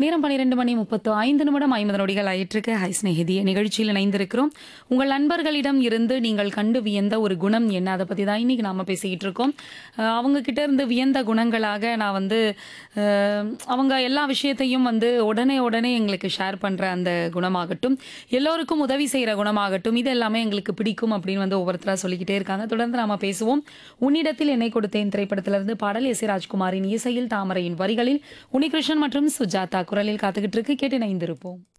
நேரம் பன்னிரெண்டு மணி முப்பத்து ஐந்து நிமிடம் ஐம்பது நொடிகள் ஆயிற்றுக்கு ஹை ஸ்நேகிதி நிகழ்ச்சியில் இணைந்திருக்கிறோம் உங்கள் நண்பர்களிடம் இருந்து நீங்கள் கண்டு வியந்த ஒரு குணம் என்ன அதை பற்றி தான் இன்னைக்கு நாம பேசிக்கிட்டு இருக்கோம் அஹ் அவங்க கிட்ட இருந்து வியந்த குணங்களாக நான் வந்து அஹ், அவங்க எல்லா விஷயத்தையும் வந்து உடனே உடனே எங்களுக்கு ஷேர் பண்ணுற அந்த குணமாகட்டும் எல்லோருக்கும் உதவி செய்கிற குணமாகட்டும் இது எல்லாமே எங்களுக்கு பிடிக்கும் அப்படின்னு வந்து ஒவ்வொருத்தராக சொல்லிக்கிட்டே இருக்காங்க தொடர்ந்து நாம பேசுவோம் உன்னிடத்தில் என்னை கொடுத்தேன் திரைப்படத்திலிருந்து பாடல் எஸ் ஏ ராஜ்குமாரின் இசையில் தாமரையின் வரிகளில் உனிகிருஷ்ணன் மற்றும் சுஜாதா குரலில் காத்துக்கிட்டு இருக்கு கேட்டு இணைந்திருப்போம்